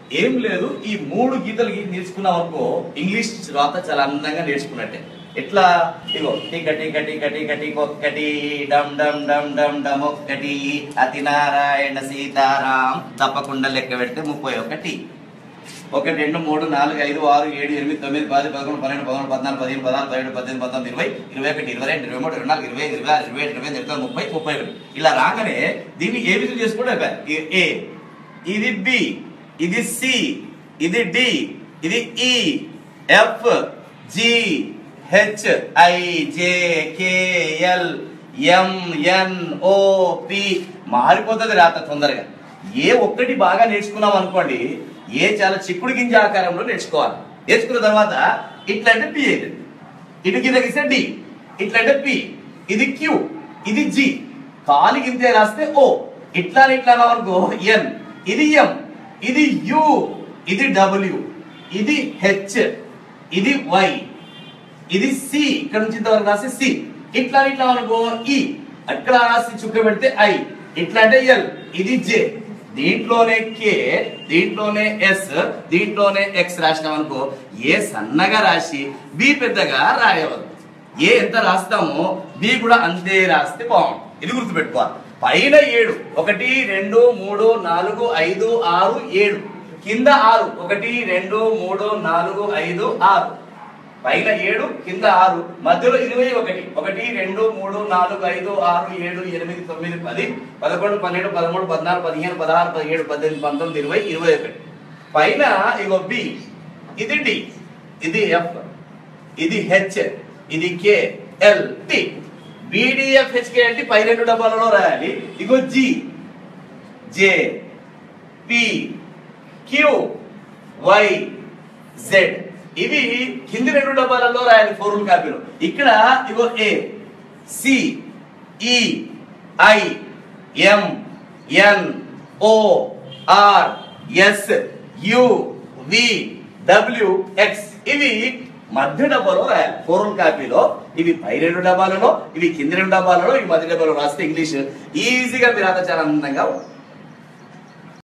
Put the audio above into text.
ఏం లేదు ఈ మూడు గీతలు గీ- నేర్చుకున్నాం అనుకో ఇంగ్లీష్ రాత చాలా అందంగా నేర్చుకున్నట్టే ఎట్లా ఇగో టిక టిక టిక టిక టిక ఒక్కటి డమ్ డమ్ డమ్ డమ్ డమ్ ఒక్కటి అతి నారాయణ సీతారాం తప్పకుండా లెక్క పెడితే ముప్పై ఒకటి ఒకటి రెండు మూడు నాలుగు ఐదు ఆరు ఏడు ఎనిమిది తొమ్మిది పది పదకొండు పన్నెండు పదకొండు పద్నాలుగు పదిహేను పదహారు పదిహేడు పద్దెనిమిది పంతొమ్మిది ఇరవై ఇరవై ఒకటి ఇరవై రెండు ఇరవై మూడు ఇరవై నాలుగు ఇరవై ఐదు ఇరవై ఆరు ఇరవై ఏడు ఇరవై ఎనిమిది ఇరవై తొమ్మిది ముప్పై ముప్పై ఒకటి ఇలా రాగానే దీన్ని ఏ విధంగా చేసుకుంటే అయిపోయాయి. ఈ ఏ ఇది బి ఇది సి ఇది డి ఇది E F G H I J K L M N O P మారిపోతుంది రాత తొందరగా ఏ ఒక్కటి బాగా నేర్చుకున్నాం అనుకోండి ఏ చాలా చిక్కుడు గింజ ఆకారంలో నేర్చుకోవాలి నేర్చుకున్న తర్వాత ఇట్లా అంటే పి అవుతుంది ఇటు కింద గీస్తే డి ఇట్లా అంటే పి ఇది క్యూ ఇది జి కాలి గింతే రాస్తే ఓ ఇట్లా అని ఇట్లా అన్నాం అనుకో ఎన్ ఇది ఎం ఇది యు ఇది డబ్ల్యూ ఇది హెచ్ ఇది వై ఇది సి ఇక్కడ నుంచి ఇంతవరకు రాసి సి ఇట్లా అని ఇట్లా అనుకో ఈ అక్కడ రాసి చుక్క పెడితే ఐ ఇట్లా అంటే ఎల్ ఇది జే దీంట్లోనే కే దీంట్లోనే ఎస్ దీంట్లోనే ఎక్స్ రాసినాం అనుకో ఏ సన్నగా రాసి బి పెద్దగా రాయవద్దు ఏ ఎంత రాస్తామో బి కూడా అంతే రాస్తే బాగుంటుంది ఇది గుర్తుపెట్టుకోవాలి పైన ఏడు ఒకటి రెండు మూడు నాలుగు ఐదు ఆరు ఏడు కింద ఆరు ఒకటి రెండు మూడు నాలుగు ఐదు ఆరు పైన ఏడు కింద ఆరు మధ్యలో ఇరవై ఒకటి ఒకటి రెండు మూడు నాలుగు ఐదు ఆరు ఏడు ఎనిమిది తొమ్మిది పది పదకొండు పన్నెండు పదమూడు పద్నాలుగు పదిహేను పదహారు పదిహేడు పద్దెనిమిది పంతొమ్మిది ఇరవై ఇరవై ఒకటి పైన ఇగో బి ఇది డి ఇది ఎఫ్ ఇది హెచ్ ఇది K L T BDF HK అంటే పై రెండు డబ్బాలలో రాయాలి ఇగో G J P Q Y Z ఇవి కింది రెండు డబ్బాలలో రాయాలి ఫోర్ల్ కాపీలో ఇక్కడ ఇగో A C E I M N O R S U V W X ఇవి మధ్య డబ్బాలో రాయాలి ఫోర్ల్ కాపీలో ఇవి పై రెండు డబ్బాలలో ఇవి కింది రెండు డబ్బాలలో ఇవి మధ్య డబ్బాలో రాస్తే ఇంగ్లీష్ ఈజీగా మీరు అంతా చాలా అందంగా ఉంటుంది